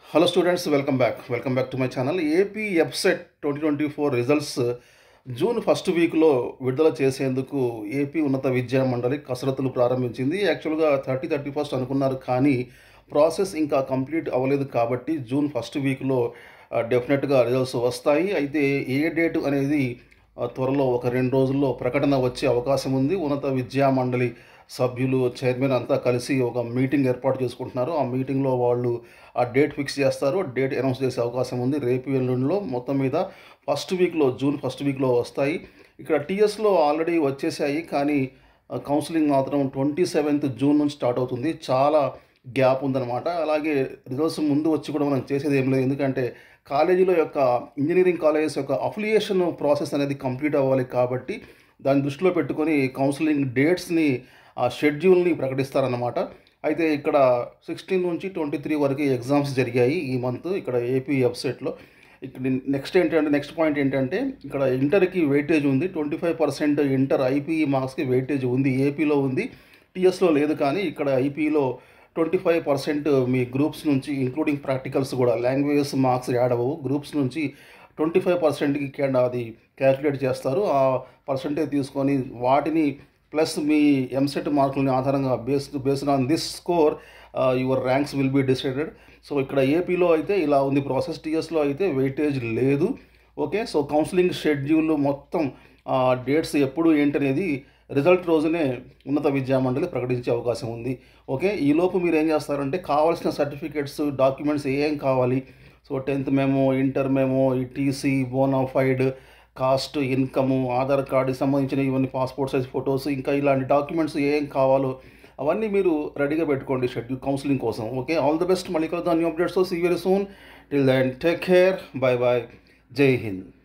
hello students welcome back welcome back to my channel AP EAPCET twenty twenty four results June first వీక్లో విడుదల చేసేందుకు AP ఉన్నత విద్యా మండలి కసరత్తులు ప్రారంభించింది యాక్చువల్గా థర్టీ థర్టీ ఫస్ట్ అనుకున్నారు కానీ ప్రాసెస్ ఇంకా కంప్లీట్ అవ్వలేదు కాబట్టి జూన్ ఫస్ట్ వీక్లో డెఫినెట్గా రిజల్ట్స్ వస్తాయి అయితే ఏ డేట్ అనేది ఆ, త్వరలో ఒక రెండు రోజుల్లో ప్రకటన వచ్చే అవకాశం ఉంది ఉన్నత విద్యా మండలి సభ్యులు చైర్మన్ అంతా కలిసి ఒక మీటింగ్ ఏర్పాటు చేసుకుంటున్నారు ఆ మీటింగ్లో వాళ్ళు ఆ డేట్ ఫిక్స్ చేస్తారు డేట్ అనౌన్స్ చేసే అవకాశం ఉంది రేపు ఎల్లుండిలో మొత్తం మీద ఫస్ట్ వీక్లో జూన్ ఫస్ట్ వీక్లో వస్తాయి ఇక్కడ టీఎస్లో ఆల్రెడీ వచ్చేసాయి కానీ ఆ, కౌన్సిలింగ్ మాత్రం ట్వంటీ సెవెంత్ జూన్ నుంచి స్టార్ట్ అవుతుంది చాలా గ్యాప్ ఉందన్నమాట అలాగే రిజల్ట్స్ ముందు వచ్చి కూడా మనం చేసేది ఏం లేదు ఎందుకంటే కాలేజీలో యొక్క ఇంజనీరింగ్ కాలేజెస్ యొక్క అఫిలియేషన్ ప్రాసెస్ అనేది కంప్లీట్ అవ్వాలి కాబట్టి దాన్ని దృష్టిలో పెట్టుకొని కౌన్సిలింగ్ డేట్స్ని ఆ షెడ్యూల్ని ప్రకటిస్తారన్నమాట అయితే ఇక్కడ సిక్స్టీన్ నుంచి ట్వంటీ త్రీ వరకు ఎగ్జామ్స్ జరిగాయి ఈ మంత్ ఇక్కడ ఏపీ వెబ్సైట్లో ఇక్కడ నెక్స్ట్ ఏంటంటే నెక్స్ట్ పాయింట్ ఏంటంటే ఇక్కడ ఇంటర్కి వెయిటేజ్ ఉంది twenty five percent inter IPE మార్క్స్కి వెయిటేజ్ ఉంది ఏపీలో ఉంది టీఎస్లో లేదు కానీ ఇక్కడ ఐపీలో ట్వంటీ ఫైవ్ పర్సెంట్ మీ గ్రూప్స్ నుంచి ఇంక్లూడింగ్ ప్రాక్టికల్స్ కూడా లాంగ్వేజెస్ మార్క్స్ యాడ్ అవ్వవు గ్రూప్స్ నుంచి ట్వంటీ ఫైవ్ పర్సెంట్కి అది క్యాలిక్యులేట్ చేస్తారు ఆ పర్సంటేజ్ తీసుకొని వాటిని ప్లస్ మీ ఎంసెట్ మార్కులని ఆధారంగా based based on this score your ranks will be decided so ఇక్కడ ఏపీలో అయితే ఇలా ఉంది ప్రాసెస్ టీఎస్లో అయితే వెయిటేజ్ లేదు ఓకే సో కౌన్సిలింగ్ షెడ్యూల్ మొత్తం డేట్స్ ఎప్పుడు ఏంటనేది రిజల్ట్ రోజునే ఉన్నత విద్యా మండలి ప్రకటించే అవకాశం ఉంది ఓకే ఈలోపు మీరు ఏం చేస్తారంటే కావాల్సిన సర్టిఫికేట్స్ డాక్యుమెంట్స్ ఏం కావాలి so tenth memo inter memo ఈ TC bonafide caste income Aadhaar కార్డుకి సంబంధించిన ఇవన్నీ పాస్పోర్ట్ సైజ్ ఫొటోస్ ఇంకా ఇలాంటి డాక్యుమెంట్స్ ఏం కావాలో అవన్నీ మీరు రెడీగా పెట్టుకోండి షెడ్యూల్ కౌన్సిలింగ్ కోసం ఓకే ఆల్ ద బెస్ట్ మళ్ళీ కలుద్దాం new updates see very soon till then take care bye bye Jai Hind